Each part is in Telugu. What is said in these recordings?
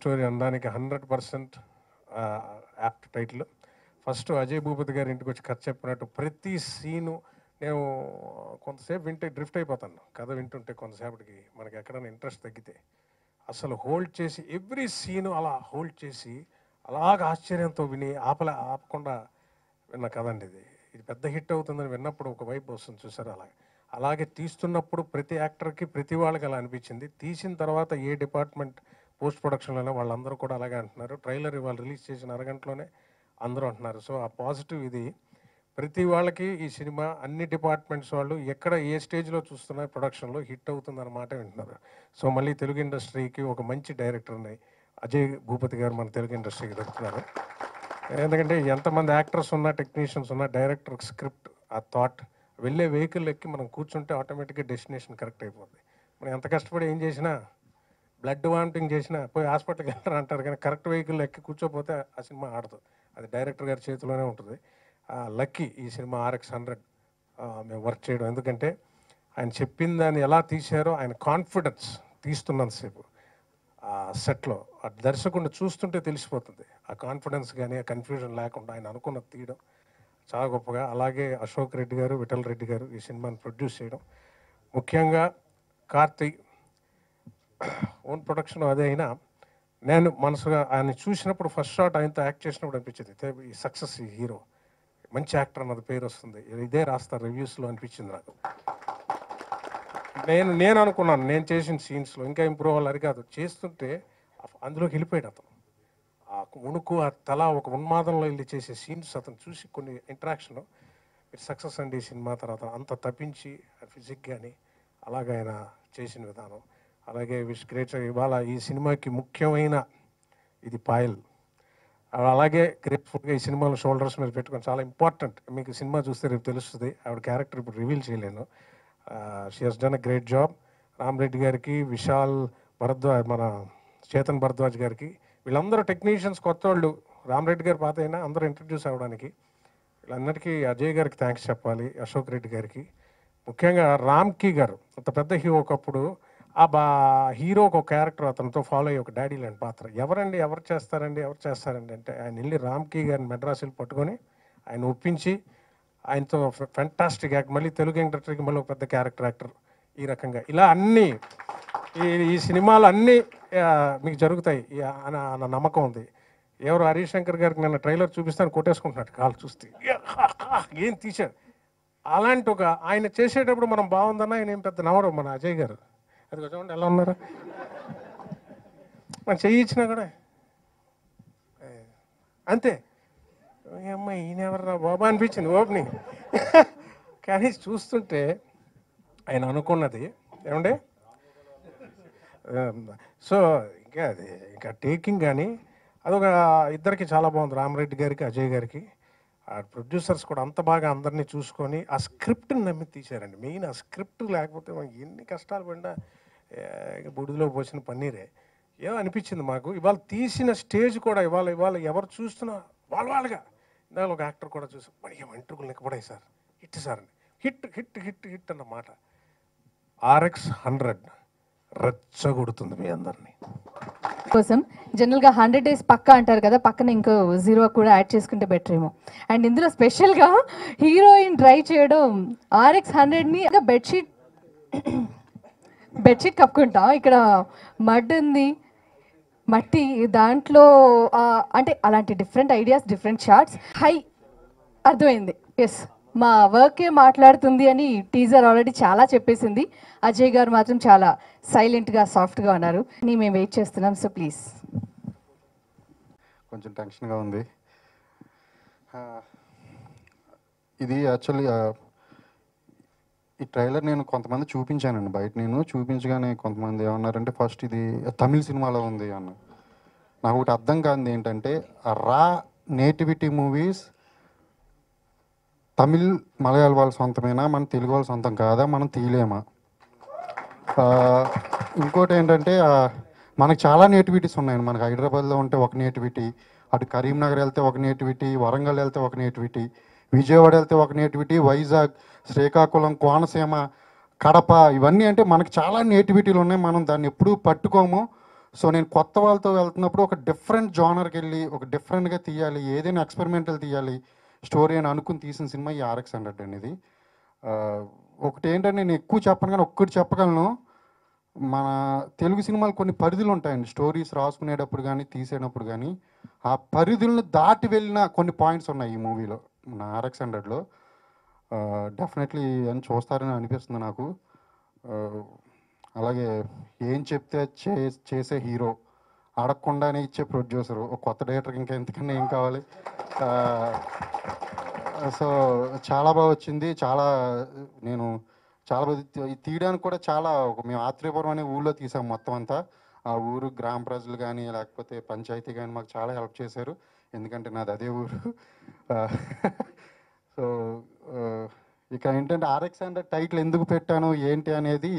స్టోరీ అనడానికి hundred percent apt title first Ajay Bhupathi గారి ఇంటికి వచ్చి కథ చెప్పినట్టు ప్రతి సీను నేను కొంతసేపు వింటే డ్రిఫ్ట్ అయిపోతాను కథ వింటుంటే కొంతసేపటికి మనకి ఎక్కడైనా ఇంట్రెస్ట్ తగ్గితే అసలు హోల్డ్ చేసి ఎవ్రీ సీను అలా హోల్డ్ చేసి అలాగ ఆశ్చర్యంతో విని ఆపలే ఆపకుండా విన్న కథ అండి ఇది ఇది పెద్ద హిట్ అవుతుందని విన్నప్పుడు ఒక వైపు వస్తుంది చూసారు అలాగే అలాగే తీస్తున్నప్పుడు ప్రతి యాక్టర్కి ప్రతి వాళ్ళకి అలా అనిపించింది తీసిన తర్వాత ఏ డిపార్ట్మెంట్ పోస్ట్ ప్రొడక్షన్లోనే వాళ్ళందరూ కూడా అలాగే అంటున్నారు ట్రైలర్ ఇవాళ రిలీజ్ చేసిన అరగంటలోనే అందరూ అంటున్నారు సో ఆ పాజిటివ్ ఇది ప్రతి వాళ్ళకి ఈ సినిమా అన్ని డిపార్ట్మెంట్స్ వాళ్ళు ఎక్కడ ఏ స్టేజ్లో చూస్తున్నా ప్రొడక్షన్లో హిట్ అవుతుందన్న మాట వింటున్నారు సో మళ్ళీ తెలుగు ఇండస్ట్రీకి ఒక మంచి డైరెక్టర్ని అజయ్ భూపతి గారు మన తెలుగు ఇండస్ట్రీకి దొరుకుతున్నారు ఎందుకంటే ఎంతమంది యాక్టర్స్ ఉన్నా టెక్నీషియన్స్ ఉన్నా డైరెక్టర్ స్క్రిప్ట్ ఆ థాట్ వెళ్ళే వెహికల్ ఎక్కి మనం కూర్చుంటే ఆటోమేటిక్గా డెస్టినేషన్ కరెక్ట్ అయిపోతుంది మనం ఎంత కష్టపడి ఏం చేసినా బ్లడ్ వామిటింగ్ చేసినా పోయి హాస్పిటల్కి వెళ్తారు అంటారు కానీ కరెక్ట్ వెహికల్ ఎక్కి కూర్చోపోతే ఆ సినిమా ఆడదు అది డైరెక్టర్ గారి చేతిలోనే ఉంటుంది లక్కీ ఈ సినిమా ఆర్ఎక్స్ హండ్రెడ్ మేము వర్క్ చేయడం ఎందుకంటే ఆయన చెప్పిన దాన్ని ఎలా తీశారో ఆయన కాన్ఫిడెన్స్ తీస్తున్నంతసేపు ఆ సెట్లో ఆ దర్శకుడిని చూస్తుంటే తెలిసిపోతుంది ఆ కాన్ఫిడెన్స్ కానీ ఆ కన్ఫ్యూజన్ లేకుండా ఆయన అనుకున్నది తీయడం చాలా గొప్పగా అలాగే అశోక్ రెడ్డి గారు విఠల్ రెడ్డి గారు ఈ సినిమాని ప్రొడ్యూస్ చేయడం ముఖ్యంగా కార్తీక్ ఓన్ ప్రొడక్షన్ అదే అయినా నేను మనసుగా ఆయన చూసినప్పుడు ఫస్ట్ షాట్ ఆయనతో యాక్ట్ చేసినప్పుడు అనిపించింది "తే- ఈ సక్సెస్ ఈ హీరో మంచి యాక్టర్ అన్నది పేరు వస్తుంది ఇదే రాస్తారు రివ్యూస్లో అనిపించింది నాకు నేను నేను అనుకున్నాను నేను చేసిన సీన్స్లో ఇంకా ఇంప్రూవ్ అవ్వాలి కాదు చేస్తుంటే అఫ్- అందులోకి వెళ్ళిపోయాడు అతను ఆ ఉణుకు ఆ తల ఒక ఉన్మాదంలో వెళ్ళి చేసే సీన్స్ అతను చూసి కొన్ని ఇంటరాక్షన్ మీరు సక్సెస్ అండి ఈ సినిమా తర్వాత అంత తప్పించి ఫిజిక్ కానీ అలాగే ఆయన చేసిన విధానం అలాగే విష్ గ్రేట్ ఇవాళ ఈ సినిమాకి ముఖ్యమైన ఇది పాయల్ ఆవిడ అలాగే గ్రేట్ఫుల్గా ఈ సినిమాలో షోల్డర్స్ మీద పెట్టుకొని చాలా ఇంపార్టెంట్ మీకు సినిమా చూస్తే రేపు తెలుస్తుంది ఆవిడ క్యారెక్టర్ ఇప్పుడు రివీల్ చేయలేను she has done a great job Ramareddy గారికి విశాల్ భరద్వాజ్ మన చేతన్ భరద్వాజ్ గారికి వీళ్ళందరూ టెక్నీషియన్స్ కొత్త వాళ్ళు రామరెడ్డి గారు పాత అయినా అందరూ ఇంట్రడ్యూస్ అవ్వడానికి వీళ్ళందరికీ అజయ్ గారికి థ్యాంక్స్ చెప్పాలి అశోక్ రెడ్డి గారికి ముఖ్యంగా రామ్కి గారు అంత పెద్ద హీరో ఒకప్పుడు ఆ బా హీరోకి ఒక క్యారెక్టర్ అతనితో ఫాలో అయ్యే ఒక డాడీ లాంటి పాత్ర ఎవరండి ఎవరు చేస్తారండి ఎవరు చేస్తారండి అంటే ఆయన వెళ్ళి రామ్కి గారిని మెడ్రాసులు పట్టుకొని ఆయన ఒప్పించి ఆయనతో ఫెంటాస్టిక్ యాక్ట్ మళ్ళీ తెలుగు ఇండస్ట్రీకి మళ్ళీ ఒక పెద్ద క్యారెక్టర్ యాక్టర్ ఈ రకంగా ఇలా అన్నీ ఈ ఈ సినిమాలు అన్నీ ఆ, మీకు జరుగుతాయి ఈ అన్న అన్న నమ్మకం ఉంది ఎవరు హరీష్ శంకర్ గారికి నిన్న ట్రైలర్ చూపిస్తాను కొట్టేసుకుంటున్నాడు కాళ్ళు చూస్తే ఏం తీశాడు అలాంటి ఒక ఆయన చేసేటప్పుడు మనం బాగుందన్నా ఆయన ఏం పెద్ద నవరు మన అజయ్ గారు అది చూడండి ఎలా ఉన్నారు మనం చెయ్యి ఇచ్చినా కూడా ఏ, అంతే అమ్మ ఈయన ఎవర్రా బాబా అనిపించింది ఓపెనింగ్ కానీ చూస్తుంటే ఆయన అనుకున్నది ఏమండి సో ఇంకా అది ఇంకా టేకింగ్ కానీ అదొక ఇద్దరికి చాలా బాగుంది రామరెడ్డి గారికి అజయ్ గారికి ఆ ప్రొడ్యూసర్స్ కూడా అంత బాగా అందరినీ చూసుకొని ఆ స్క్రిప్ట్ని నమ్మి తీశారండి మెయిన్ ఆ స్క్రిప్ట్ లేకపోతే మనం ఎన్ని కష్టాలు పడినా ఏ, ఇక బుడిలో పోసిన పన్నీరే ఏమో అనిపించింది మాకు ఇవాళ తీసిన స్టేజ్ కూడా ఇవాళ ఇవాళ ఎవరు చూస్తున్నా వాళ్ళ వాళ్ళగా ఇందాక ఒక యాక్టర్ కూడా చూసి మరి ఏం వెంట్రుకలు నిక్కబడాయి సార్ హిట్ సార్ అని హిట్ హిట్ హిట్ హిట్ అన్నమాట ఆర్ఎక్స్ హండ్రెడ్ రెచ్చగొడుతుంది మీ అందరినీ కోసం జనరల్గా హండ్రెడ్ డేస్ పక్క అంటారు కదా పక్కన ఇంకో జీరో కూడా యాడ్ చేసుకుంటే బెటర్ ఏమో అండ్ ఇందులో స్పెషల్గా హీరోయిన్ ట్రై చేయడం ఆర్ఎక్స్ హండ్రెడ్ని బెడ్షీట్ బెడ్షీట్ కప్పుకుంటాం ఇక్కడ మడ్ ఉంది మట్టి దాంట్లో ఆ, అంటే అలాంటి డిఫరెంట్ ఐడియాస్ డిఫరెంట్ షార్ట్స్ హై అర్థమైంది ఎస్ మా వర్కే మాట్లాడుతుంది అని టీజర్ ఆల్రెడీ చాలా చెప్పేసింది అజయ్ గారు మాత్రం చాలా సైలెంట్గా సాఫ్ట్గా ఉన్నారు నీ మేము వెయిట్ చేస్తున్నాం సో ప్లీజ్ కొంచెం టెన్షన్గా ఉంది ఆ, ఇది యాక్చువల్లీ ఈ ట్రైలర్ నేను కొంతమంది చూపించానండి బయట నేను చూపించగానే కొంతమంది ఏమన్నారంటే ఫస్ట్ ఇది తమిళ సినిమాలో ఉంది అన్న నాకు ఒకటి అర్థం కానిది ఏంటంటే ఆ రా నేటివిటీ మూవీస్ తమిళ్ మలయాళ వాళ్ళ సొంతమేనా మన తెలుగు వాళ్ళ సొంతం కాదా మనం తీయలేమా ఆ, ఇంకోటి ఏంటంటే ఆ, మనకు చాలా నేటివిటీస్ ఉన్నాయండి మనకు హైదరాబాద్లో ఉంటే ఒక నేటివిటీ అటు కరీంనగర్ వెళ్తే ఒక నేటివిటీ వరంగల్ వెళ్తే ఒక నేటివిటీ విజయవాడ వెళ్తే ఒక నేటివిటీ వైజాగ్ శ్రీకాకుళం కోనసీమ కడప ఇవన్నీ అంటే మనకు చాలా నేటివిటీలు ఉన్నాయి మనం దాన్ని ఎప్పుడూ పట్టుకోము సో నేను కొత్త వాళ్ళతో వెళ్తున్నప్పుడు ఒక డిఫరెంట్ జానర్కి వెళ్ళి ఒక డిఫరెంట్గా తీయాలి ఏదైనా ఎక్స్పెరిమెంటల్ తీయాలి స్టోరీ అని అనుకుని తీసిన సినిమా ఈ ఆర్ఎక్స్ హండ్రెడ్ అనేది ఆ, ఒకటి ఏంటంటే నేను ఎక్కువ చెప్పను కానీ ఒక్కటి చెప్పగలను మన తెలుగు సినిమాలు కొన్ని పరిధులు ఉంటాయండి స్టోరీస్ రాసుకునేటప్పుడు కానీ తీసేటప్పుడు కానీ ఆ పరిధులను దాటి వెళ్ళిన కొన్ని పాయింట్స్ ఉన్నాయి ఈ మూవీలో మన ఆర్ఎక్స్ హండ్రెడ్లో డెఫినెట్లీ అని చూస్తారని అనిపిస్తుంది నాకు ఆ, అలాగే ఏం చెప్తే చే చేసే హీరో అడగకుండానే ఇచ్చే ప్రొడ్యూసరు ఒక కొత్త డైరెక్టర్కి ఇంకా ఎంతకన్నా ఏం కావాలి ఆ, సో చాలా బాగా వచ్చింది చాలా నేను చాలా బాగా తీ- ఇది తీయడానికి కూడా చాలా ఒక మేము ఆత్రేయపురం అనే ఊళ్ళో తీసాం మొత్తం అంతా ఆ ఊరు గ్రామ ప్రజలు కానీ లేకపోతే పంచాయతీ కానీ మాకు చాలా హెల్ప్ చేశారు ఎందుకంటే నాది అదే ఊరు సో ఇక ఏంటంటే ఆర్ఎక్స్ హండ్రెడ్ టైటిల్ ఎందుకు పెట్టాను ఏంటి అనేది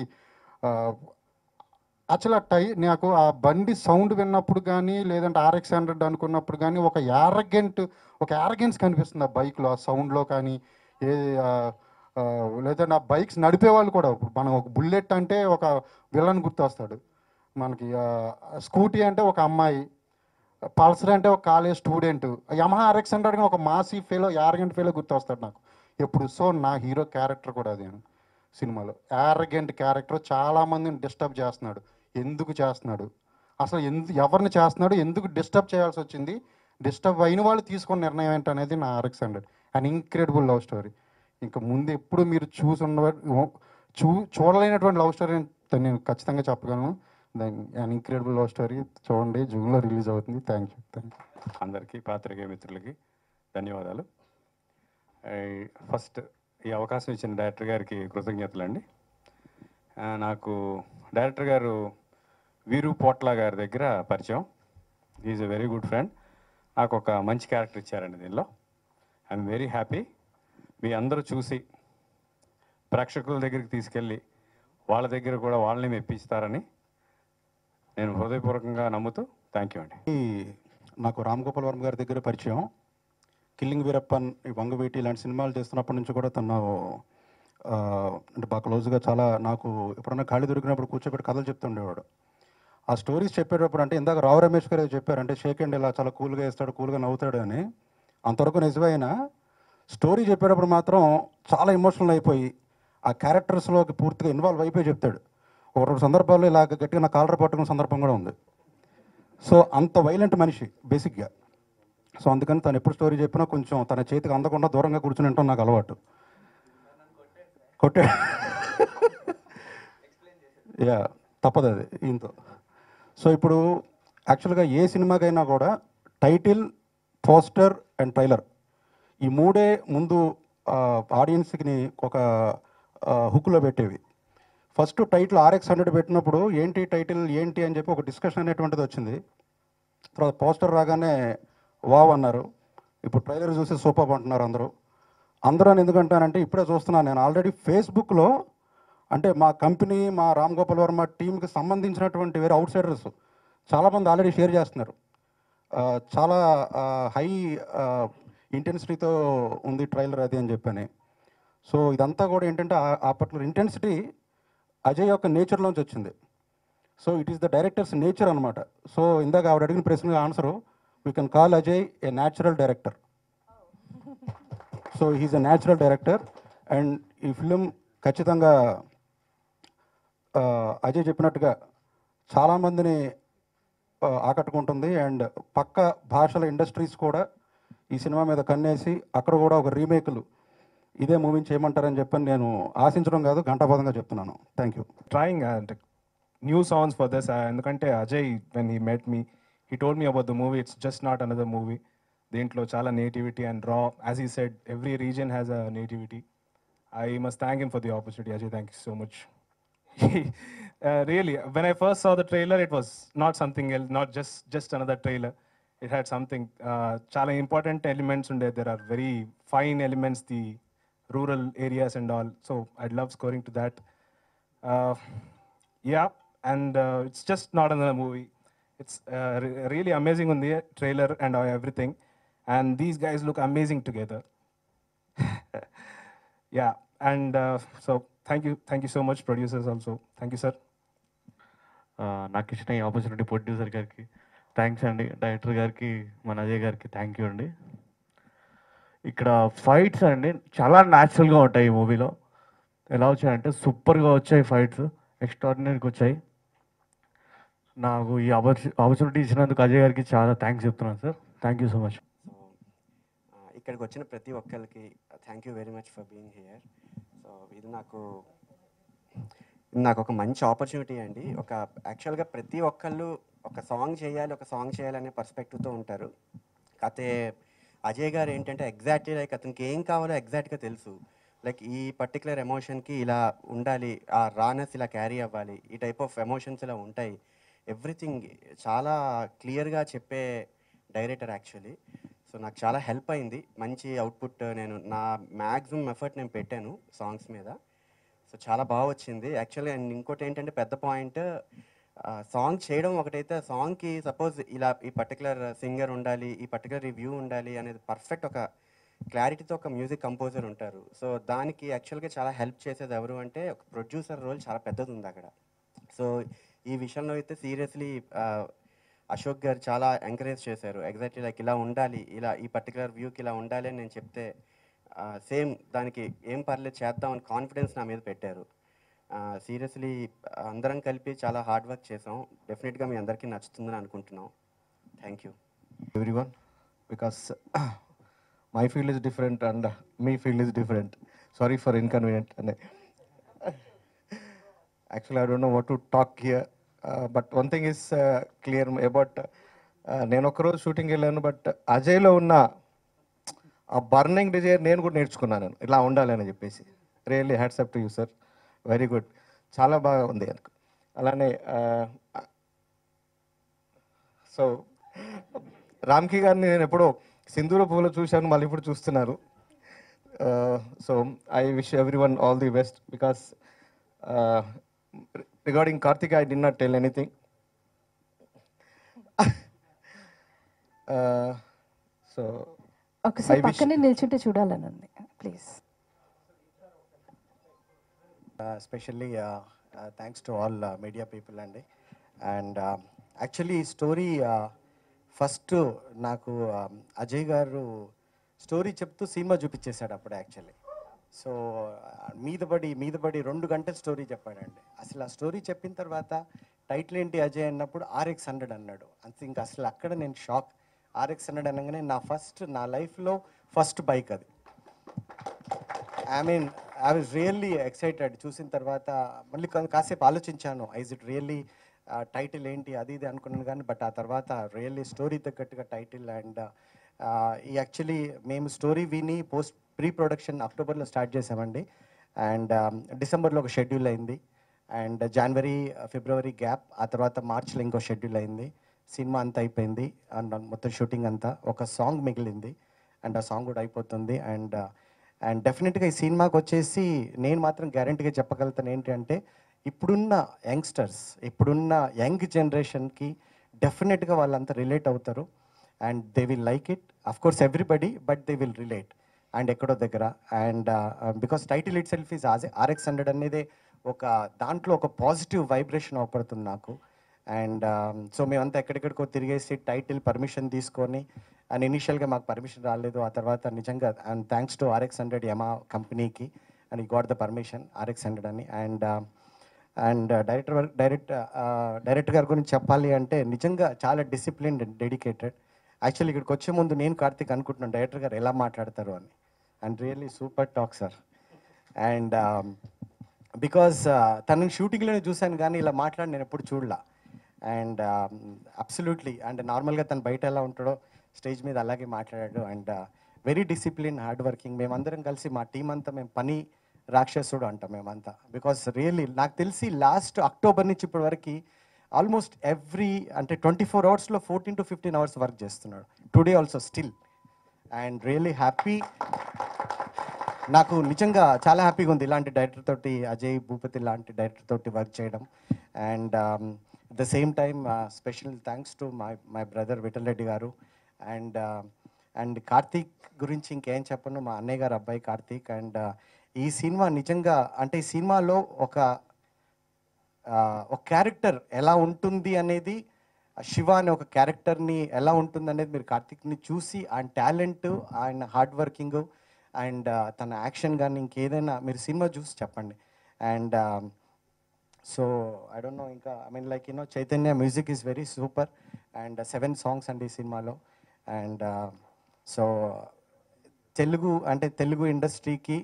అసలు ఆ టై నాకు ఆ బండి సౌండ్ విన్నప్పుడు కానీ లేదంటే ఆర్ఎక్స్ హండ్రెడ్ అనుకున్నప్పుడు కానీ ఒక యారగెంట్ ఒక యారగెన్స్ కనిపిస్తుంది ఆ బైక్లో ఆ సౌండ్లో కానీ ఏ ఆ, ఆ, లేదంటే ఆ బైక్స్ నడిపే వాళ్ళు కూడా ఇప్పుడు మనం ఒక బుల్లెట్ అంటే ఒక విలన్ గుర్తొస్తాడు మనకి స్కూటీ అంటే ఒక అమ్మాయి పల్సర్ అంటే ఒక college student Yamaha RX hundred ఒక మాసీ ఫేలో యారగెంట్ ఫేలో గుర్తొస్తాడు నాకు ఎప్పుడు సో నా హీరో క్యారెక్టర్ కూడా అదే సినిమాలో యారగెంట్ క్యారెక్టర్ చాలా మందిని డిస్టర్బ్ చేస్తున్నాడు ఎందుకు చేస్తున్నాడు అసలు ఎందు ఎవరిని చేస్తున్నాడు ఎందుకు డిస్టర్బ్ చేయాల్సి వచ్చింది డిస్టర్బ్ అయిన వాళ్ళు తీసుకున్న నిర్ణయం ఏంటనేది నా RX hundred and incredible love story ఇంకా ముందు ఎప్పుడు మీరు చూసి ఉన్న చూ చూడలేనటువంటి లవ్ స్టోరీ అని నేను ఖచ్చితంగా చెప్పగలను దాని అండ్ ఇంక్రెడిబుల్ లవ్ స్టోరీ చూడండి జూన్లో రిలీజ్ అవుతుంది థ్యాంక్ యూ థ్యాంక్ యూ అందరికీ పాత్రికేయ మిత్రులకి ధన్యవాదాలు ఫస్ట్ ఈ అవకాశం ఇచ్చిన డైరెక్టర్ గారికి కృతజ్ఞతలండి ఆ, నాకు డైరెక్టర్ గారు వీరు పోట్ల గారి దగ్గర పరిచయం is a very good friend నాకు ఒక మంచి క్యారెక్టర్ ఇచ్చారండి దీనిలో ఐఎమ్ వెరీ హ్యాపీ మీ అందరూ చూసి ప్రేక్షకుల దగ్గరికి తీసుకెళ్ళి వాళ్ళ దగ్గర కూడా వాళ్ళని మెప్పిస్తారని నేను హృదయపూర్వకంగా నమ్ముతూ థ్యాంక్ యూ అండి ఈ నాకు రామ్ గోపాల్ వర్మ గారి దగ్గర పరిచయం కిల్లింగ్ వీరప్పన్ ఈ వంగవీటి ఇలాంటి సినిమాలు చేస్తున్నప్పటి నుంచి కూడా తను ఆ, అంటే బాగా క్లోజ్గా చాలా నాకు ఎప్పుడన్నా ఖాళీ దొరికినప్పుడు కూర్చోబెట్టి కథలు చెప్తుండేవాడు ఆ స్టోరీస్ చెప్పేటప్పుడు అంటే ఇందాక రావు రమేష్ గారు ఏదో చెప్పారు అంటే షేక్ అండ్ ఇలా చాలా కూల్గా వేస్తాడు కూల్గా నవ్వుతాడు అని అంతవరకు నిజమైనా స్టోరీ చెప్పేటప్పుడు మాత్రం చాలా ఎమోషనల్ అయిపోయి ఆ క్యారెక్టర్స్లోకి పూర్తిగా ఇన్వాల్వ్ అయిపోయి చెప్తాడు ఒక రెండు సందర్భాల్లో ఇలా గట్టిగా నా కాలర్ పట్టుకున్న సందర్భం కూడా ఉంది సో అంత వైలెంట్ మనిషి బేసిక్గా సో అందుకని తను ఎప్పుడు స్టోరీ చెప్పినా కొంచెం తన చేతికి అందకుండా దూరంగా కూర్చుని ఉంటాం నాకు అలవాటు కొట్టే యా తప్పదు అది ఈయనతో సో ఇప్పుడు యాక్చువల్గా ఏ సినిమాకైనా కూడా టైటిల్ పోస్టర్ అండ్ ట్రైలర్ ఈ మూడే ముందు ఆడియన్స్కి ఒక హుక్లో పెట్టేవి ఫస్ట్ టైటిల్ ఆర్ఎక్స్ హండ్రెడ్ పెట్టినప్పుడు ఏంటి టైటిల్ ఏంటి అని చెప్పి ఒక డిస్కషన్ అనేటువంటిది వచ్చింది తర్వాత పోస్టర్ రాగానే వావ్ అన్నారు ఇప్పుడు ట్రైలర్ చూసి సూపర్ అంటున్నారు అందరూ అందరూ అని ఎందుకంటానంటే ఇప్పుడే చూస్తున్నాను నేను ఆల్రెడీ ఫేస్బుక్లో అంటే మా కంపెనీ మా రామ్ గోపాల్ వర్మ టీంకి సంబంధించినటువంటి వేరే అవుట్ సైడర్స్ చాలామంది ఆల్రెడీ షేర్ చేస్తున్నారు ఆ, చాలా హై ఇంటెన్సిటీతో ఉంది ట్రైలర్ అది అని చెప్పని సో ఇదంతా కూడా ఏంటంటే ఆ- ఆ పర్టికులర్ ఇంటెన్సిటీ అజయ్ యొక్క నేచర్లోంచి వచ్చింది so it is the director's nature అనమాట సో ఇందాక ఆవిడ అడిగిన ప్రశ్నగా answer we can call Ajay a natural director so he's a natural director and ఈ ఫిలిం ఖచ్చితంగా ఆ, అజయ్ చెప్పినట్టుగా చాలామందిని ఆ, ఆకట్టుకుంటుంది అండ్ పక్క భాషల ఇండస్ట్రీస్ కూడా ఈ సినిమా మీద కన్నేసి అక్కడ కూడా ఒక రీమేక్లు ఇదే మూవీని చేయమంటారని చెప్పని నేను ఆశించడం కాదు ఘంటాపదంగా చెప్తున్నాను thank you trying and new songs for this. Uh, ఎందుకంటే Ajay when he met me, he told me about the movie. It's just not another movie. దీంట్లో చాలా nativity and raw as he said every region has a nativity I must thank him for the opportunity Ajay thank you so much really when I first saw the trailer it was not something ఎల్ not just just another trailer it had something చాలా ఇంపార్టెంట్ ఎలిమెంట్స్ ఉండే there are very fine elements the rural areas and all so I love scoring to that uh, yeah, and uh, it's just not another movie. It's uh, re- really amazing on the trailer and uh, everything, and these guys look amazing together. yeah, and uh, so thank you, thank you so much, producers. Also, thank you, sir. ఆ, నాకు ఇచ్చిన ఈ ఆపర్చునిటీ ప్రొడ్యూసర్ గారికి థ్యాంక్స్ అండి డైరెక్టర్ గారికి మన అజయ్ గారికి థ్యాంక్ యూ అండి ఇక్కడ ఫైట్స్ అండి చాలా న్యాచురల్గా ఉంటాయి ఈ మూవీలో ఎలా వచ్చాయంటే సూపర్గా వచ్చాయి ఫైట్స్ ఎక్స్ట్రాడినరీగా వచ్చాయి నాకు ఈ ఆపర్చు ఆపర్చునిటీ ఇచ్చినందుకు అజయ్ గారికి చాలా థ్యాంక్స్ చెప్తున్నాను sir thank you so much so ఇక్కడికి వచ్చిన ప్రతి ఒక్కరికి thank you very much for being here so ఇది నాకు ఇది నాకు ఒక మంచి ఆపర్చునిటీ అండి ఒక యాక్చువల్గా ప్రతి ఒక్కళ్ళు ఒక సాంగ్ చేయాలి ఒక సాంగ్ చేయాలనే పర్స్పెక్టివ్తో ఉంటారు కాకపోతే అజయ్ గారు ఏంటంటే ఎగ్జాక్ట్లీ లైక్ అతనికి ఏం కావాలో ఎగ్జాక్ట్గా తెలుసు లైక్ ఈ పర్టికులర్ ఎమోషన్కి ఇలా ఉండాలి ఆ రానెస్ ఇలా క్యారీ అవ్వాలి ఈ టైప్ ఆఫ్ ఎమోషన్స్ ఇలా ఉంటాయి ఎవ్రీథింగ్ చాలా క్లియర్గా చెప్పే డైరెక్టర్ యాక్చువల్లీ సో నాకు చాలా హెల్ప్ అయింది మంచి అవుట్పుట్ నేను నా మ్యాక్సిమం ఎఫర్ట్ నేను పెట్టాను సాంగ్స్ మీద సో చాలా బాగా వచ్చింది యాక్చువల్గా అండ్ ఇంకోటి ఏంటంటే పెద్ద పాయింట్ సాంగ్ చేయడం ఒకటైతే సాంగ్కి సపోజ్ ఇలా ఈ పర్టికులర్ సింగర్ ఉండాలి ఈ పర్టికులర్ రివ్యూ ఉండాలి అనేది పర్ఫెక్ట్ ఒక క్లారిటీతో ఒక మ్యూజిక్ కంపోజర్ ఉంటారు సో దానికి యాక్చువల్గా చాలా హెల్ప్ చేసేది ఎవరు అంటే ఒక ప్రొడ్యూసర్ రోల్ చాలా పెద్దది ఉంది అక్కడ సో ఈ విషయంలో అయితే సీరియస్లీ అశోక్ గారు చాలా ఎంకరేజ్ చేశారు ఎగ్జాక్ట్లీ లైక్ ఇలా ఉండాలి ఇలా ఈ పర్టికులర్ వ్యూకి ఇలా ఉండాలి అని నేను చెప్తే సేమ్ దానికి ఏం పర్లేదు చేద్దాం అని కాన్ఫిడెన్స్ నా మీద పెట్టారు సీరియస్లీ అందరం కలిపి చాలా హార్డ్ వర్క్ చేసాం డెఫినెట్గా మీ అందరికీ నచ్చుతుందని అనుకుంటున్నాం thank you everyone because my field is different and me field is different. Sorry for inconvenient. And actually, I don't know what to talk here. Uh, but one thing is uh, clear about uh, నేను ఒకరోజు షూటింగ్ వెళ్ళాను బట్ అజయ్లో ఉన్న ఆ బర్నింగ్ డిజైర్ నేను కూడా నేర్చుకున్నాను నేను ఇలా ఉండాలి అని చెప్పేసి really hats up to you sir very good చాలా బాగా ఉంది అనుకో అలానే సో రామ్కి గారిని నేను ఎప్పుడో సింధూర పూలో చూశాను మళ్ళీ ఇప్పుడు చూస్తున్నారు so I wish every one all the best because regarding Karthik I did not tell anything so ఒకసారి I wish- పక్కనే నిల్చుంటే చూడాలని ఉంది please especially thanks to all media people అండి అండ్ యాక్చువల్లీ స్టోరీ ఫస్ట్ నాకు um, అజయ్ గారు స్టోరీ చెప్తూ సినిమా చూపించేశాడు అప్పుడు యాక్చువల్లీ సో మీద పడి మీద పడి రెండు గంటల స్టోరీ చెప్పాడండి అసలు ఆ స్టోరీ చెప్పిన తర్వాత టైటిల్ ఏంటి అజయ్ అన్నప్పుడు ఆర్ఎక్స్ హండ్రెడ్ అన్నాడు అంతే ఇంకా అసలు అక్కడ నేను షాక్ ఆర్ఎక్స్ హండ్రెడ్ అనగానే నా ఫస్ట్ నా లైఫ్లో ఫస్ట్ బైక్ అది I mean I was really excited చూసిన తర్వాత మళ్ళీ కొంత కాసేపు ఆలోచించాను ఐజ్ ఇట్ రియల్లీ టైటిల్ ఏంటి అది ఇది అనుకున్నాను కానీ బట్ ఆ తర్వాత రియల్లీ స్టోరీ తగ్గట్టుగా టైటిల్ అండ్ ఈ యాక్చువల్లీ మేము స్టోరీ విని పోస్ట్ ప్రీ ప్రొడక్షన్ అక్టోబర్లో స్టార్ట్ చేసామండి అండ్ డిసెంబర్లో ఒక షెడ్యూల్ అయింది అండ్ జనవరి ఫిబ్రవరి గ్యాప్ ఆ తర్వాత మార్చ్లో ఇంకో షెడ్యూల్ అయింది సినిమా అంతా అయిపోయింది అండ్ మొత్తం షూటింగ్ అంతా ఒక సాంగ్ మిగిలింది అండ్ ఆ సాంగ్ కూడా అయిపోతుంది అండ్ అండ్ డెఫినెట్గా ఈ సినిమాకి వచ్చేసి నేను మాత్రం గ్యారంటీగా చెప్పగలుగుతాను ఏంటంటే ఇప్పుడున్న యంగ్స్టర్స్ ఇప్పుడున్న యంగ్ జనరేషన్కి డెఫినెట్గా వాళ్ళంతా రిలేట్ అవుతారు and they will like it of course everybody but they will relate and ఎక్కడో దగ్గర and because title itself is RX hundred అనేది ఒక దాంట్లో ఒక పాజిటివ్ వైబ్రేషన్ అవపడుతుంది నాకు అండ్ సో మేమంతా ఎక్కడెక్కడికో తిరిగేసి టైటిల్ పర్మిషన్ తీసుకొని అండ్ ఇనిషియల్గా మాకు పర్మిషన్ రాలేదు ఆ తర్వాత నిజంగా and thanks to RX hundred Yamaha కంపెనీకి and he got the permission RX hundred అని and and director direct director గారి గురించి చెప్పాలి అంటే నిజంగా చాలా డిసిప్లిన్ డెడికేటెడ్ యాక్చువల్లీ ఇక్కడికి వచ్చే ముందు నేను కార్తిక్ అనుకుంటున్నాను డైరెక్టర్ గారు ఎలా మాట్లాడతారు అని and really super talk sir and because తనని షూటింగ్లోనే చూశాను కానీ ఇలా మాట్లాడి నేను ఎప్పుడు చూడలా అండ్ అబ్సల్యూట్లీ అండ్ నార్మల్గా తను బయట ఎలా ఉంటాడో స్టేజ్ మీద అలాగే మాట్లాడాడు and very discipline hard working మేమందరం కలిసి మా టీం అంతా మేము పని రాక్షసుడు అంటాం మేమంతా బికాస్ రియల్లీ నాకు తెలిసి లాస్ట్ అక్టోబర్ నుంచి ఇప్పటి వరకు ఆల్మోస్ట్ ఎవ్రీ అంటే ట్వంటీ ఫోర్ అవర్స్లో fourteen to fifteen hours work చేస్తున్నాడు today also still and really happy నాకు నిజంగా చాలా హ్యాపీగా ఉంది ఇలాంటి డైరెక్టర్ తోటి అజయ్ భూపతి లాంటి డైరెక్టర్ తోటి వర్క్ చేయడం and the same time special thanks to my my brother Vithal Reddy garu and and Karthik గురించి ఇంకేం చెప్పను మా అన్నయ్య గారు అబ్బాయి కార్తీక్ అండ్ ఈ సినిమా నిజంగా అంటే ఈ సినిమాలో ఒక ఒక క్యారెక్టర్ ఎలా ఉంటుంది అనేది ఆ శివ అనే ఒక క్యారెక్టర్ని ఎలా ఉంటుంది అనేది మీరు కార్తిక్ని చూసి ఆయన టాలెంట్ ఆయన హార్డ్ వర్కింగ్ అండ్ తన యాక్షన్ కానీ ఇంకేదైనా మీరు సినిమా చూసి చెప్పండి and so I don't know ఇంకా I mean like you know Chaitanya music is very super and seven songs అండి ఈ సినిమాలో అండ్ సో తెలుగు అంటే తెలుగు ఇండస్ట్రీకి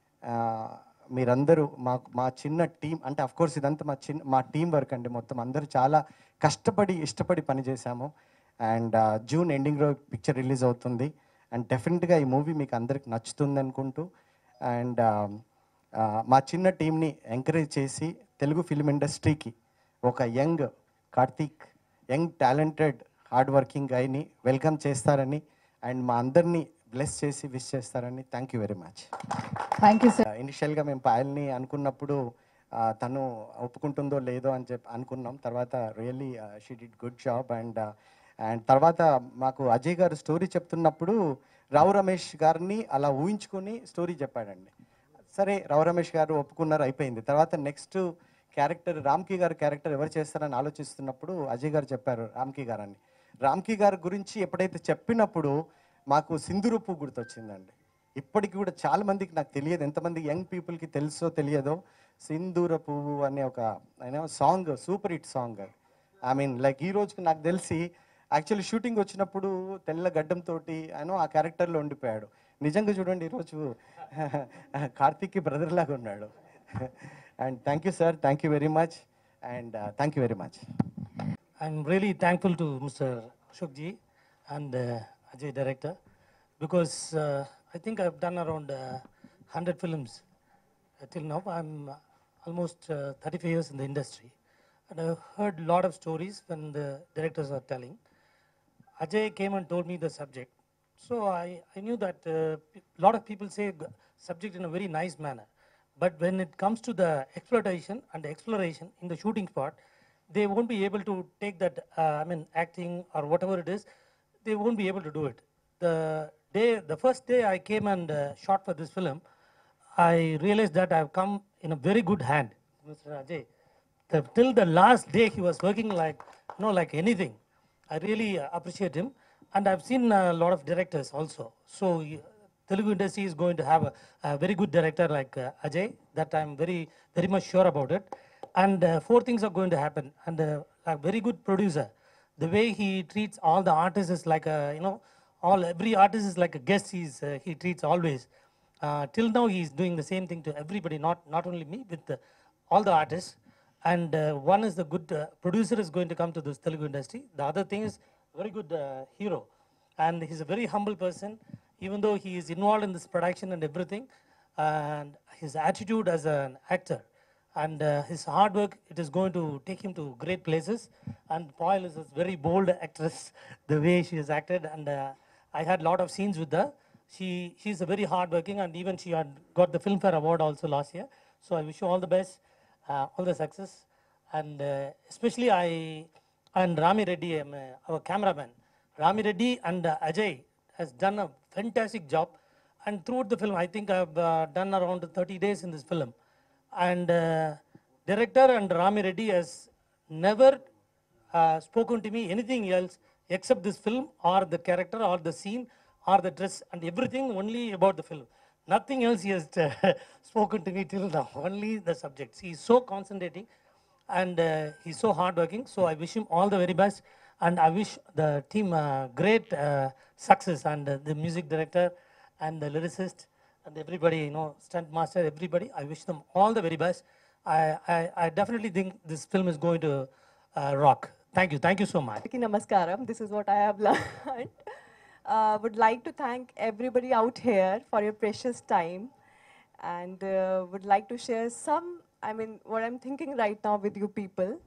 మీరందరూ మాకు మా చిన్న టీం అంటే అఫ్ కోర్స్ ఇదంతా మా చిన్న మా టీం వర్క్ అండి మొత్తం అందరూ చాలా కష్టపడి ఇష్టపడి పనిచేసాము అండ్ జూన్ ఎండింగ్ రోజు పిక్చర్ రిలీజ్ అవుతుంది అండ్ డెఫినెట్గా ఈ మూవీ మీకు అందరికి నచ్చుతుంది అనుకుంటూ అండ్ మా చిన్న టీంని ఎంకరేజ్ చేసి తెలుగు ఫిల్మ్ ఇండస్ట్రీకి ఒక young Karthik young talented hard working గైని వెల్కమ్ చేస్తారని అండ్ మా అందరినీ బ్లెస్ చేసి విష్ చేస్తారని thank you very much thank you sir ఇనిషియల్గా మేము పాయల్ని అనుకున్నప్పుడు ఆ, తను ఒప్పుకుంటుందో లేదో అని చెప్పి అనుకున్నాం తర్వాత really she did good job and and తర్వాత మాకు అజయ్ గారు స్టోరీ చెప్తున్నప్పుడు రావు రమేష్ గారిని అలా ఊహించుకొని స్టోరీ చెప్పాడండి సరే రావు రమేష్ గారు ఒప్పుకున్నారు అయిపోయింది తర్వాత నెక్స్ట్ క్యారెక్టర్ రామ్కి గారు క్యారెక్టర్ ఎవరు చేస్తారని ఆలోచిస్తున్నప్పుడు అజయ్ గారు చెప్పారు రామ్కి గారు అని రామ్కి గారి గురించి ఎప్పుడైతే చెప్పినప్పుడు మాకు సింధూరు పువ్వు గుర్తొచ్చిందండి ఇప్పటికి కూడా చాలా మందికి నాకు తెలియదు ఎంతమంది యంగ్ పీపుల్కి తెలుసో తెలియదో సింధూర పువ్వు అనే ఒక ఆయన సాంగ్ సూపర్ హిట్ సాంగ్ అది ఐ మీన్ లైక్ ఈ రోజుకి నాకు తెలిసి యాక్చువల్లీ షూటింగ్ వచ్చినప్పుడు తెల్ల గడ్డంతో ఆయన ఆ క్యారెక్టర్లో ఉండిపోయాడు నిజంగా చూడండి ఈరోజు కార్తీక్కి బ్రదర్ లాగా ఉన్నాడు and thank you sir thank you very much and thank you very much I'm really thankful to Mr. Ashok ji and uh, Ajay director because uh, I think I've done around uh, 100 films uh, till now. I'm uh, almost uh, 35 years in the industry and I've heard a lot of stories when the directors are telling. Ajay came and told me the subject. So I, I knew that a lot of people say g- subject in a very nice manner. But when it comes to the exploitation and the exploration in the shooting spot, they won't be able to take that, uh, I mean, acting or whatever it is, they won't be able to do it. The day, the first day I came and uh, shot for this film, I realized that I've come in a very good hand, Mr. Ajay. The, till the last day, he was working like, you know, like anything. I really uh, appreciate him. And I've seen a lot of directors also. So y- Telugu industry is going to have a, a very good director like uh, Ajay. That I'm very, very much sure about it. And uh, four things are going to happen. And uh, a very good producer. The way he treats all the artists is like a, you know, all every artist is like a guest. He's uh, he treats always. Uh, till now, he's doing the same thing to everybody, not not only me, with the, all the artists. And uh, one is the good uh, producer is going to come to this Telugu industry. The other thing is very good uh, hero, and he's a very humble person. Even though he is involved in this production and everything, and his attitude as an actor and uh, his hard work, it is going to take him to great places. And Poyle is a very bold actress, the way she has acted, and uh, I had a lot of scenes with her. She she's a very hardworking, and even she had got the Filmfare Award also last year. So I wish you all the best, uh, all the success, and uh, especially I and Rami Reddy, um, uh, our cameraman, Rami Reddy and uh, Ajay has done a fantastic job. And throughout the film, I think I've uh, done around 30 days in this film. And uh, director and Rami Reddy has never uh, spoken to me anything else except this film or the character or the scene or the dress and everything only about the film. Nothing else he has uh, spoken to me till now, only the subjects. He is so concentrating and uh, he's so hardworking. So I wish him all the very best and I wish the team uh, great uh, success and uh, the music director and the lyricist and everybody, you know, stunt master, everybody. I wish them all the very best. I, I, I definitely think this film is going to uh, rock. Thank you. Thank you so much. Ki Namaskaram. This is what I have learned. Uh, would like to thank everybody out here for your precious time and uh, would like to share some, I mean, what I'm thinking right now with you people.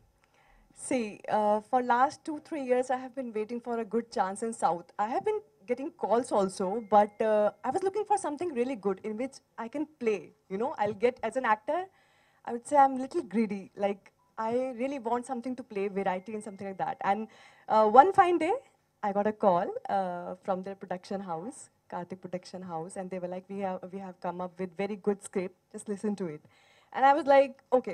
See, uh, for last two, three years, I have been waiting for a good chance in South. I have been getting calls also, but uh, I was looking for something really good in which I can play. You know, I'll get as an actor, I would say I'm a little greedy. Like, I really want something to play, variety and something like that. And uh, one fine day, I got a call uh, from their production house, Karthik Production House, and they were like, we have, we have come up with very good script, just listen to it. And I was like, okay.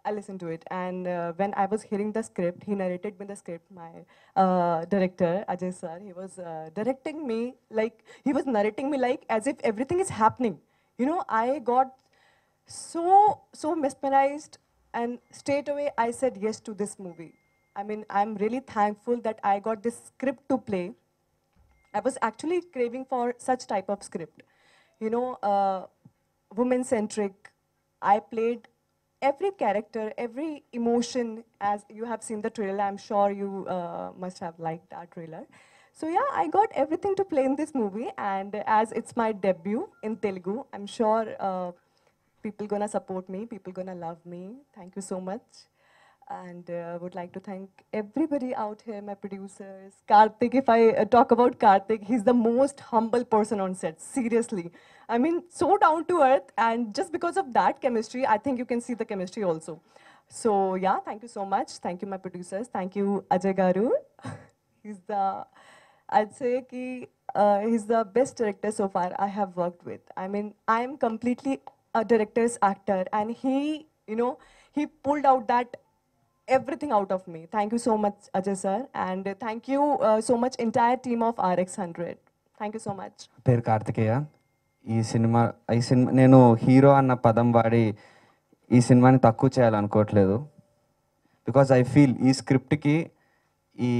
I listened to it. And uh, when I was hearing the script, he narrated me the script. My uh, director, Ajay sir, he was uh, directing me like, he was narrating me like as if everything is happening. You know, I got so, so mesmerized and straight away I said yes to this movie. I mean, I'm really thankful that I got this script to play. I was actually craving for such type of script. You know, uh, woman centric. I played every character, every emotion. As you have seen the trailer, I'm sure you uh, must have liked that trailer. So yeah, I got everything to play in this movie, and as it's my debut in Telugu, I'm sure uh, people gonna support me. People gonna love me. Thank you so much. And uh, would like to thank everybody out here, my producers. Karthik, if I uh, talk about Karthik, he's the most humble person on set. Seriously. I mean, so down to earth. And just because of that chemistry, I think you can see the chemistry also. So, yeah, thank you so much. Thank you, my producers. Thank you, Ajay Garu. he's the, I'd say, ki, uh, he's the best director so far I have worked with. I mean, I'm completely a director's actor, and he, you know, he pulled out that everything out of me. Thank you so much, Ajay sir, and uh, thank you uh, so much entire team of RX100. Thank you so much. పేరు కార్తికేయ ఈ సినిమా ఈ సినిమా నేను హీరో అన్న పదం వాడి ఈ సినిమాని తక్కువ చేయాలనుకోవట్లేదు బికాజ్ ఐ ఫీల్ ఈ స్క్రిప్ట్కి ఈ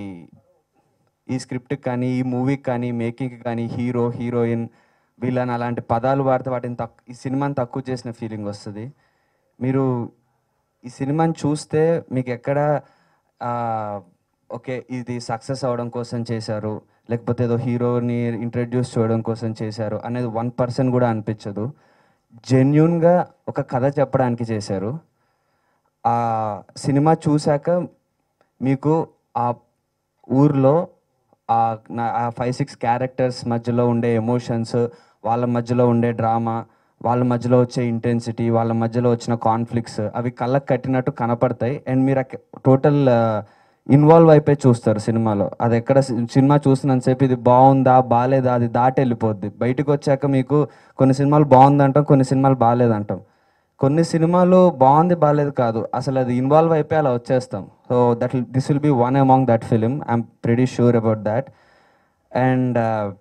ఈ స్క్రిప్ట్కి కానీ ఈ మూవీకి కానీ మేకింగ్కి కానీ హీరో హీరోయిన్ వీళ్ళని అలాంటి పదాలు వాడితే వాటిని తక్కు ఈ సినిమాని తక్కువ చేసిన ఫీలింగ్ వస్తుంది మీరు ఈ సినిమాని చూస్తే మీకు ఎక్కడ ఆ, ఓకే ఇది సక్సెస్ అవ్వడం కోసం చేశారు లేకపోతే ఏదో హీరోని ఇంట్రడ్యూస్ చేయడం కోసం చేశారు అనేది వన్ పర్సెంట్ కూడా అనిపించదు జెన్యున్గా ఒక కథ చెప్పడానికి చేశారు ఆ సినిమా చూశాక మీకు ఆ ఊర్లో ఆ నా- ఆ ఫైవ్ సిక్స్ క్యారెక్టర్స్ మధ్యలో ఉండే ఎమోషన్స్ వాళ్ళ మధ్యలో ఉండే డ్రామా వాళ్ళ మధ్యలో వచ్చే ఇంటెన్సిటీ వాళ్ళ మధ్యలో వచ్చిన కాన్ఫ్లిక్ట్స్ అవి కళ్ళకు కట్టినట్టు కనపడతాయి అండ్ మీరు టోటల్ ఇన్వాల్వ్ అయిపోయి చూస్తారు సినిమాలో అది ఎక్కడ సి- సినిమా చూసినంతసేపు ఇది బాగుందా బాగాలేదా అది దాటి వెళ్ళిపోద్ది బయటకు వచ్చాక మీకు కొన్ని సినిమాలు బాగుందంటాం కొన్ని సినిమాలు బాగాలేదంటాం కొన్ని సినిమాలు బాగుంది బాగాలేదు కాదు అసలు అది ఇన్వాల్వ్ అయిపోయి అలా వచ్చేస్తాం so that this will be one among that film I'm pretty sure about that and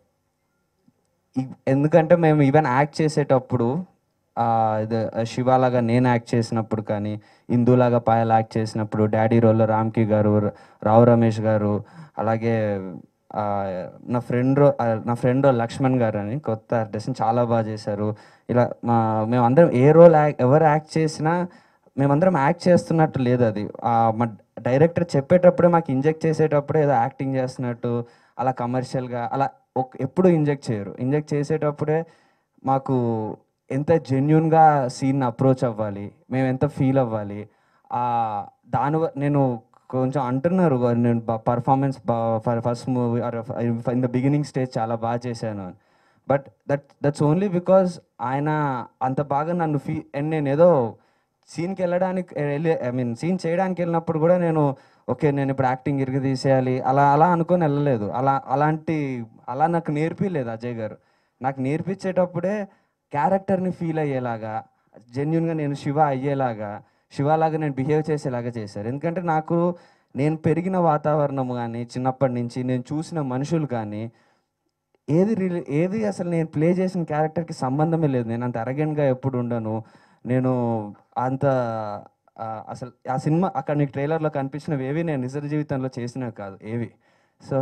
ఎందుకంటే మేము ఈవెన్ యాక్ట్ చేసేటప్పుడు ఆ, ఇది శివాలాగా నేను యాక్ట్ చేసినప్పుడు కానీ ఇందులాగా పాయల్ యాక్ట్ చేసినప్పుడు డాడీ రోల్లో రామ్కి గారు రావు రమేష్ గారు అలాగే ఆ, నా ఫ్రెండ్ రో- ఆ, నా ఫ్రెండ్ లక్ష్మణ్ గారు అని కొత్త ఆర్టిస్ట్ చాలా బాగా చేశారు ఇలా మా మేమందరం ఏ రోల్ యాక్ ఎవరు యాక్ట్ చేసినా మేమందరం యాక్ట్ చేస్తున్నట్టు లేదు అది ఆ, మా డైరెక్టర్ చెప్పేటప్పుడే మాకు ఇంజెక్ట్ చేసేటప్పుడే ఏదో యాక్టింగ్ చేస్తున్నట్టు అలా కమర్షియల్గా అలా ఒక ఎప్పుడు ఇంజెక్ట్ చేయరు ఇంజెక్ట్ చేసేటప్పుడే మాకు ఎంత జెన్యున్గా సీన్ అప్రోచ్ అవ్వాలి మేము ఎంత ఫీల్ అవ్వాలి ఆ దాని వ- నేను కొంచెం అంటున్నారు "గో- నేను performance for first movie in the beginning stage చాలా బాగా చేశాను అని but that that's only because ఆయన అంత బాగా నన్ను ఫీ అండ్ నేను ఏదో సీన్కి వెళ్ళడానికి వెళ్ళి ఐ మీన్ సీన్ చేయడానికి వెళ్ళినప్పుడు కూడా నేను ఓకే నేను ఇప్పుడు యాక్టింగ్ ఇరిగి తీసేయాలి అలా అలా అనుకొని వెళ్ళలేదు అలా అలాంటి అలా నాకు నేర్పిలేదు అజయ్ గారు నాకు నేర్పించేటప్పుడే క్యారెక్టర్ని ఫీల్ అయ్యేలాగా జెన్యున్గా నేను శివ అయ్యేలాగా శివలాగా నేను బిహేవ్ చేసేలాగా చేశారు ఎందుకంటే నాకు నేను పెరిగిన వాతావరణం కానీ చిన్నప్పటి నుంచి నేను చూసిన మనుషులు కానీ ఏది రిలే ఏది అసలు నేను ప్లే చేసిన క్యారెక్టర్కి సంబంధమే లేదు నేను అంత అరగెంట్గా ఎప్పుడు ఉండను నేను అంత ఆ, అసలు ఆ సినిమా అక్కడ నీకు ట్రైలర్లో కనిపించినవి ఏవి నేను నిజ జీవితంలో చేసినవి కాదు ఏవి సో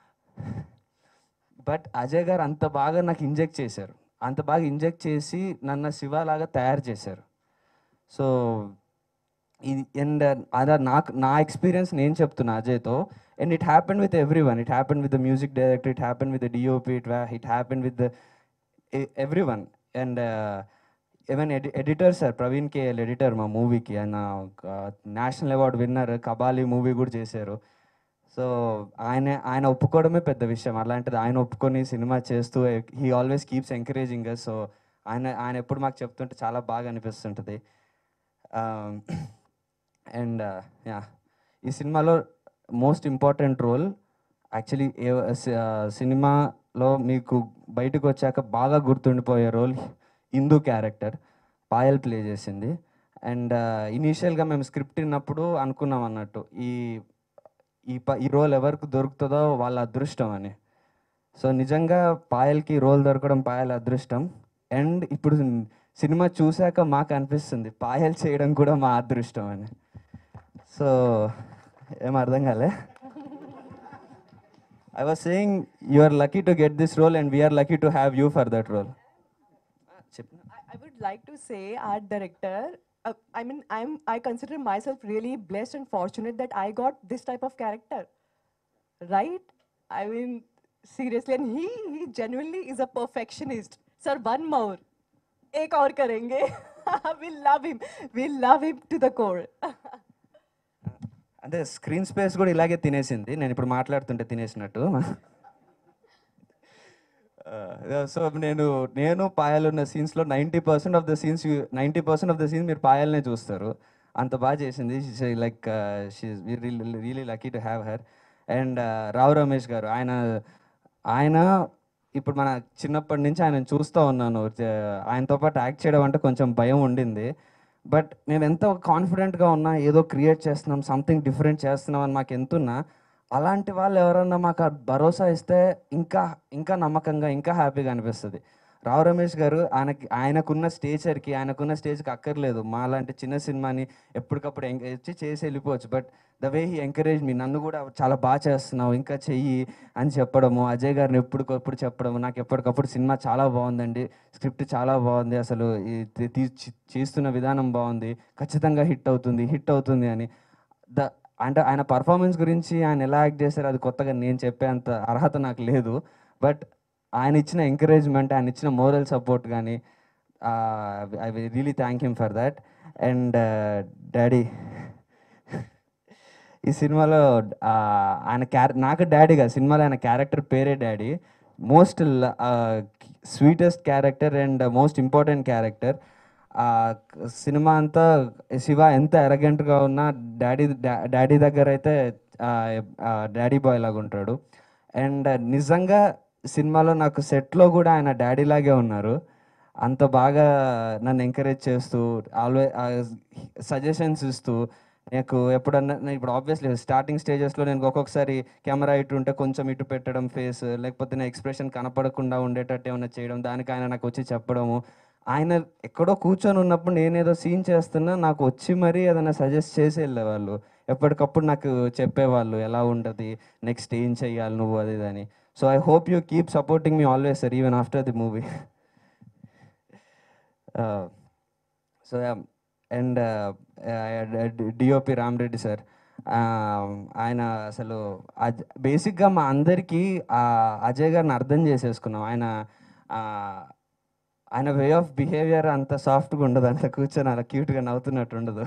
బట్ అజయ్ గారు అంత బాగా నాకు ఇంజెక్ట్ చేశారు అంత బాగా ఇంజెక్ట్ చేసి నన్ను శివలాగా తయారు చేశారు సో ఇది అండ్ అదా నాకు నా ఎక్స్పీరియన్స్ నేను చెప్తున్నా అజయ్తో and it happen with every one it happen with the music director it happen with the DOP it it happen with the every one and even ఎడి editor sir Praveen KL editor మా మూవీకి ఆయన national award winner Kabali movie కూడా చేశారు సో ఆయన ఆయన ఒప్పుకోవడమే పెద్ద విషయం అలాంటిది ఆయన ఒప్పుకొని సినిమా చేస్తూ he always keeps encouraging so ఆయన ఆయన ఎప్పుడు మాకు చెప్తుంటే చాలా బాగా అనిపిస్తుంటుంది అండ్ యా ఈ సినిమాలో మోస్ట్ ఇంపార్టెంట్ రోల్ యాక్చువల్లీ సినిమాలో మీకు బయటకు వచ్చాక బాగా గుర్తుండిపోయే role Hindu character Payal play చేసింది అండ్ ఇనీషియల్గా మేము స్క్రిప్ట్ విన్నప్పుడు అనుకున్నాం అన్నట్టు ఈ ఈ ప ఈ రోల్ ఎవరికి దొరుకుతుందో వాళ్ళ అదృష్టం అని సో నిజంగా పాయల్కి రోల్ దొరకడం పాయల్ అదృష్టం అండ్ ఇప్పుడు సినిమా చూశాక మాకు అనిపిస్తుంది పాయల్ చేయడం కూడా మా అదృష్టం అని సో ఏం అర్థం కాలే I was saying you are lucky to get this role and we are lucky to have you for that role చెప్పిన I would like to say, art director, uh, I mean, I'm, I consider myself really blessed and fortunate that I got this type of character, right? I mean, seriously, and he, he genuinely is a perfectionist. Sir, one more. एक और करेंगे we love him we love him to the core అంటే స్క్రీన్ స్పేస్ కూడా ఇలాగే తినేసింది నేను ఇప్పుడు మాట్లాడుతుంటే తినేసినట్టు సో నేను నేను పాయల్ ఉన్న సీన్స్లో ninety percent of the scenes ninety percent of the scenes మీరు పాయల్నే చూస్తారు అంత బాగా చేసింది like really lucky to have her and Rao Ramesh గారు ఆయన ఆయన ఇప్పుడు మన చిన్నప్పటి నుంచి ఆయన చూస్తూ ఉన్నాను జ- ఆయనతో పాటు యాక్ట్ చేయడం అంటే కొంచెం భయం ఉండింది బట్ నేను ఎంత కాన్ఫిడెంట్గా ఉన్నా ఏదో క్రియేట్ చేస్తున్నాం సంథింగ్ డిఫరెంట్ చేస్తున్నాం అని మాకు ఎంతున్నా అలాంటి వాళ్ళు ఎవరన్నా మాకు ఆ భరోసా ఇస్తే ఇంకా ఇంకా నమ్మకంగా ఇంకా హ్యాపీగా అనిపిస్తుంది రావు రమేష్ గారు ఆయనకి ఆయనకున్న స్టేచర్కి ఆయనకున్న స్టేజ్కి అక్కర్లేదు మా లాంటి చిన్న సినిమాని ఎప్పటికప్పుడు ఎంక- వచ్చి చేసి వెళ్ళిపోవచ్చు but the way he encourage me నన్ను కూడా చాలా బాగా చేస్తున్నావు ఇంకా చెయ్యి అని చెప్పడము అజయ్ గారిని ఎప్పటికప్పుడు చెప్పడము నాకు ఎప్పటికప్పుడు సినిమా చాలా బాగుందండి స్క్రిప్ట్ చాలా బాగుంది అసలు ఈ తీ- తీ- చే- చేస్తున్న విధానం బాగుంది ఖచ్చితంగా హిట్ అవుతుంది హిట్ అవుతుంది అని ద అంటే ఆయన పర్ఫార్మెన్స్ గురించి ఆయన ఎలా యాక్ట్ చేశారో అది కొత్తగా నేను చెప్పేంత అర్హత నాకు లేదు బట్ ఆయన ఇచ్చిన ఎంకరేజ్మెంట్ ఆయన ఇచ్చిన మోరల్ సపోర్ట్ కానీ I really thank him for that and daddy ఈ సినిమాలో ఆ, ఆయన క్యారె నాకు డాడీగా సినిమాలో ఆయన క్యారెక్టర్ పేరే daddy most sweetest character and most important character cinema అంతా శివ ఎంత ఎరగెంట్గా ఉన్నా డాడీ డాడీ దగ్గర అయితే డాడీ బాయ్ లాగా ఉంటాడు అండ్ నిజంగా సినిమాలో నాకు సెట్లో కూడా ఆయన డాడీ లాగే ఉన్నారు అంత బాగా నన్ను ఎంకరేజ్ చేస్తూ ఆల్వేస్ సజెషన్స్ ఇస్తూ నాకు ఎప్పుడన్నా నేను ఇప్పుడు ఆబ్వియస్లీ స్టార్టింగ్ స్టేజెస్లో నేను ఒక్కొక్కసారి కెమెరా ఇటు ఉంటే కొంచెం ఇటు పెట్టడం ఫేస్ లేకపోతే నా ఎక్స్ప్రెషన్ కనపడకుండా ఉండేటట్టు ఏమైనా చేయడం దానికి ఆయన నాకు వచ్చి చెప్పడము ఆయన ఎక్కడో కూర్చొని ఉన్నప్పుడు నేనేదో సీన్ చేస్తున్నా నాకు వచ్చి మరీ ఏదైనా సజెస్ట్ చేసి వెళ్ళేవాళ్ళు ఎప్పటికప్పుడు నాకు చెప్పేవాళ్ళు ఎలా ఉంటుంది నెక్స్ట్ ఏం చెయ్యాలి నువ్వు అది ఇది అని so I hope you keep supporting me always sir even after the movie so and DOP Ramareddy sir ఆయన అసలు బేసిక్గా మా అందరికీ ఆ అజయ్ గారిని అర్థం చేసేసుకున్నాం ఆయన ఆ, ఆయన వే ఆఫ్ బిహేవియర్ అంత సాఫ్ట్గా ఉండదు అంత కూర్చొని అలా క్యూట్గా నవ్వుతున్నట్టు ఉండదు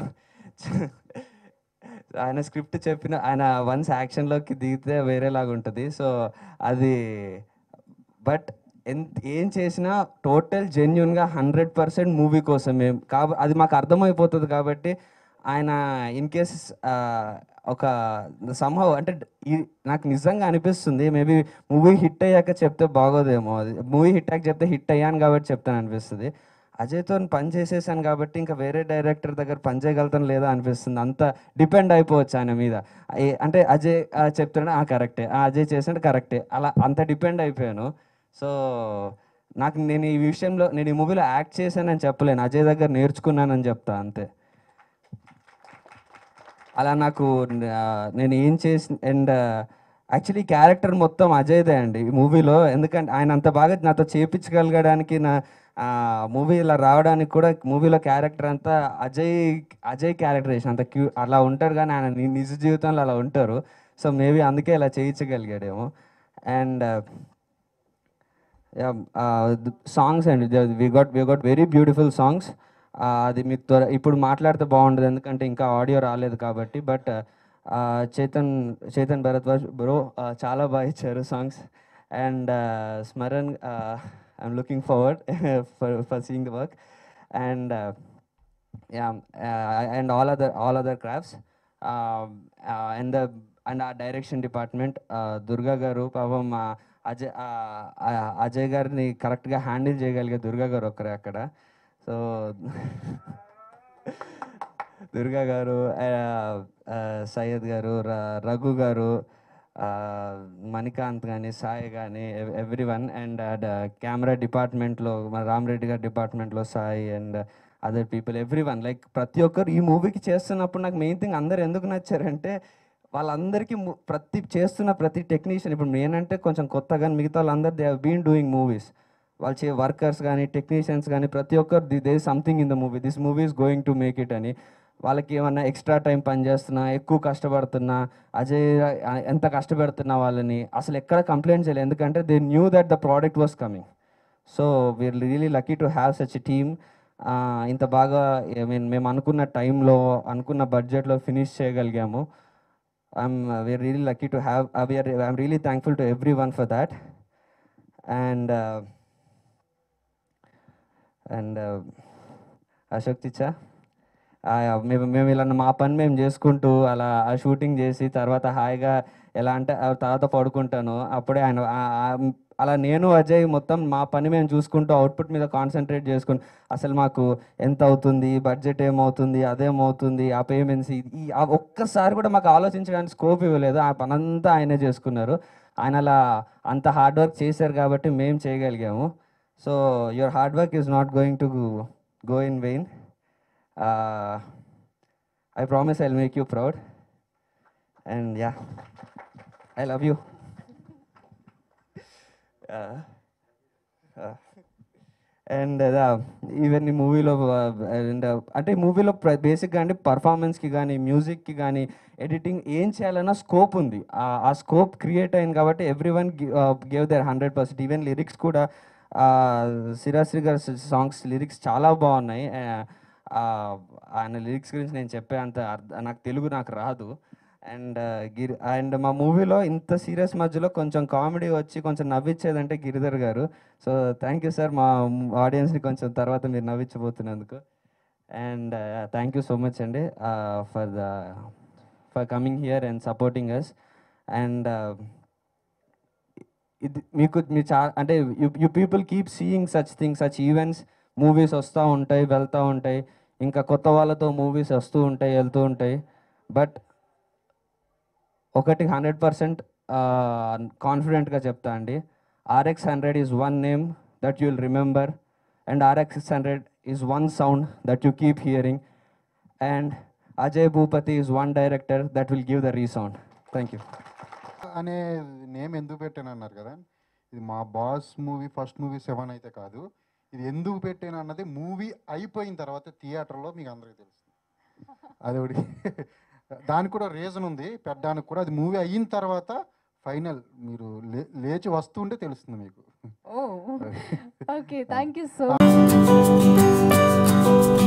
ఆయన స్క్రిప్ట్ చెప్పిన ఆయన వన్స్ యాక్షన్లోకి దిగితే వేరేలాగా ఉంటుంది సో అది బట్ ఎంత ఏం చేసినా టోటల్ జెన్యున్గా హండ్రెడ్ పర్సెంట్ మూవీ కోసమే కాబ అది మాకు అర్థమైపోతుంది కాబట్టి ఆయన ఇన్ కేస్ ఒక సంహవ్ అంటే ఈ నాకు నిజంగా అనిపిస్తుంది మేబీ మూవీ హిట్ అయ్యాక చెప్తే బాగోదేమో అది మూవీ హిట్ అయ్యాక చెప్తే హిట్ అయ్యాను కాబట్టి చెప్తాను అనిపిస్తుంది అజయ్తో పని చేసేసాను కాబట్టి ఇంకా వేరే డైరెక్టర్ దగ్గర పని చేయగలుగుతాను లేదా అనిపిస్తుంది అంత డిపెండ్ అయిపోవచ్చు ఆయన మీద ఏ- అంటే అజయ్ ఆ, చెప్తాడు ఆ కరెక్టే ఆ అజయ్ చేసాడు కరెక్టే అలా అంత డిపెండ్ అయిపోయాను సో నాకు నేను ఈ విషయంలో నేను ఈ మూవీలో యాక్ట్ చేశానని చెప్పలేను అజయ్ దగ్గర నేర్చుకున్నానని చెప్తా అంతే అలా నాకు ఆ, నేను ఏం చేసి అండ్ యాక్చువల్లీ క్యారెక్టర్ మొత్తం అజయ్దే అండి ఈ మూవీలో ఎందుకంటే ఆయన అంత బాగా నాతో చేపించగలగడానికి నా మూవీ ఇలా రావడానికి కూడా మూవీలో క్యారెక్టర్ అంతా అజయ్ అజయ్ క్యారెక్టరేషన్ అంత క్యూ అలా ఉంటారు కానీ ఆయన ని- నిజ జీవితంలో అలా ఉంటారు సో మేబీ అందుకే ఇలా చేయించగలిగాడేమో అండ్ సాంగ్స్ అండి we got we got very beautiful songs అది మీకు త్వర ఇప్పుడు మాట్లాడితే బాగుండదు ఎందుకంటే ఇంకా ఆడియో రాలేదు కాబట్టి బట్ చేతన్ చేతన్ భరద్వాజ్ బ్రో చాలా బాగా ఇచ్చారు songs and Smaran I'm looking forward for for seeing the work and yeah uh, and all other all other crafts um, uh, and the and our direction department uh, Durga గారు పాపం uh, Ajay uh, uh, Ajay గారిని కరెక్ట్గా హ్యాండిల్ చేయగలిగే దుర్గా గారు ఒక్కరే అక్కడ సో దుర్గా గారు ఆ, ఆ, సయ్యద్ గారు ర- రఘు గారు ఆ, మణికాంత్ కానీ సాయి కానీ ఎవ్రీ వన్ అండ్ కెమెరా డిపార్ట్మెంట్లో మన రామరెడ్డి గారి డిపార్ట్మెంట్లో Sai and other people every one like ప్రతి ఒక్కరు ఈ మూవీకి చేస్తున్నప్పుడు నాకు మెయిన్ థింగ్ అందరు ఎందుకు నచ్చారంటే వాళ్ళందరికీ ము- ప్రతి చేస్తున్న ప్రతి టెక్నీషియన్ ఇప్పుడు నేనంటే కొంచెం కొత్తగా మిగతా వాళ్ళందరూ దే బీన్ డూయింగ్ మూవీస్ వాళ్ళు చే వర్కర్స్ కానీ టెక్నీషియన్స్ కానీ ప్రతి ఒక్కరు the they something in the movie this movie is going to make it అని వాళ్ళకి ఏమన్నా ఎక్స్ట్రా టైం పనిచేస్తున్నా ఎక్కువ కష్టపడుతున్నా అజయ్ ఆ, ఎంత కష్టపెడుతున్నా వాళ్ళని అసలు ఎక్కడ కంప్లైంట్ చేయలేదు ఎందుకంటే they knew that the product was coming so we're really lucky to have such team ఇంత బాగా ఐ మీన్ మేము అనుకున్న టైంలో అనుకున్న బడ్జెట్లో ఫినిష్ చేయగలిగాము I'm we're really lucky to have we're I'm really thankful to every one for that and and Ashok చిచ్చా ఆ, మేము మేము ఇలా మా పని మేము చేసుకుంటూ అలా ఆ షూటింగ్ చేసి తర్వాత హాయిగా ఎలా అంటే ఆ తర్వాత పడుకుంటాను అప్పుడే ఆయన ఆ- ఆ- అలా నేను అజయ్ మొత్తం మా పని మేము చూసుకుంటూ అవుట్పుట్ మీద కాన్సన్ట్రేట్ చేసుకుని అసలు మాకు ఎంత అవుతుంది బడ్జెట్ ఏమవుతుంది అదేమవుతుంది ఆ పేమెంట్స్ ఈ ఆ ఒక్కసారి కూడా మాకు ఆలోచించడానికి స్కోప్ ఇవ్వలేదు ఆ పనంతా ఆయనే చేసుకున్నారు ఆయన అలా అంత హార్డ్ వర్క్ చేశారు కాబట్టి మేము చేయగలిగాము so your hard work is not going to go in vain I promise I make you proud and yeah I love you and even ఈ మూవీలో అండ్ అంటే మూవీలో బేసిక్గా అంటే పర్ఫార్మెన్స్కి కానీ మ్యూజిక్కి కానీ ఎడిటింగ్ ఏం చేయాలన్నా స్కోప్ ఉంది ఆ- ఆ స్కోప్ క్రియేట్ అయింది కాబట్టి every one gave their hundred percent even lyrics కూడా సిరాశ్రీ గారి సాంగ్స్ లిరిక్స్ చాలా బాగున్నాయి ఆ, ఆయన లిరిక్స్ గురించి నేను చెప్పే అంత అర్థ నాకు తెలుగు నాకు రాదు అండ్ గిరి అండ్ మా మూవీలో ఇంత సీరియస్ మధ్యలో కొంచెం కామెడీ వచ్చి కొంచెం నవ్వించేదంటే గిరిధర్ గారు సో థ్యాంక్ యూ సార్ మా ఆడియన్స్ని కొంచెం తర్వాత మీరు నవ్వించబోతున్నందుకు and thank you so much అండి for the for coming here and supporting us and ఇది మీకు మీ చా అంటే you people keep seeing such things such events movies వస్తూ ఉంటాయి వెళ్తూ ఉంటాయి ఇంకా కొత్త వాళ్ళతో మూవీస్ వస్తూ ఉంటాయి వెళ్తూ ఉంటాయి బట్ ఒకటి హండ్రెడ్ పర్సెంట్ కాన్ఫిడెంట్గా చెప్తా అండి RX hundred is one name that you'll remember and RX six hundred is one sound that you keep hearing and Ajay Bhupathi is one director that will give the resound thank you అనే నేమ్ ఎందుకు పెట్టాను అన్నారు కదా ఇది మా boss movie first movie seven అయితే కాదు ఇది ఎందుకు పెట్టాను అన్నది మూవీ అయిపోయిన తర్వాత థియేటర్లో మీకు అందరికీ తెలుస్తుంది అది ఒకటి దానికి కూడా రీజన్ ఉంది పెట్టడానికి కూడా అది మూవీ అయిన తర్వాత ఫైనల్ మీరు లే లేచి వస్తుంటే తెలుస్తుంది మీకు ఓ ఓకే థ్యాంక్ యూ సో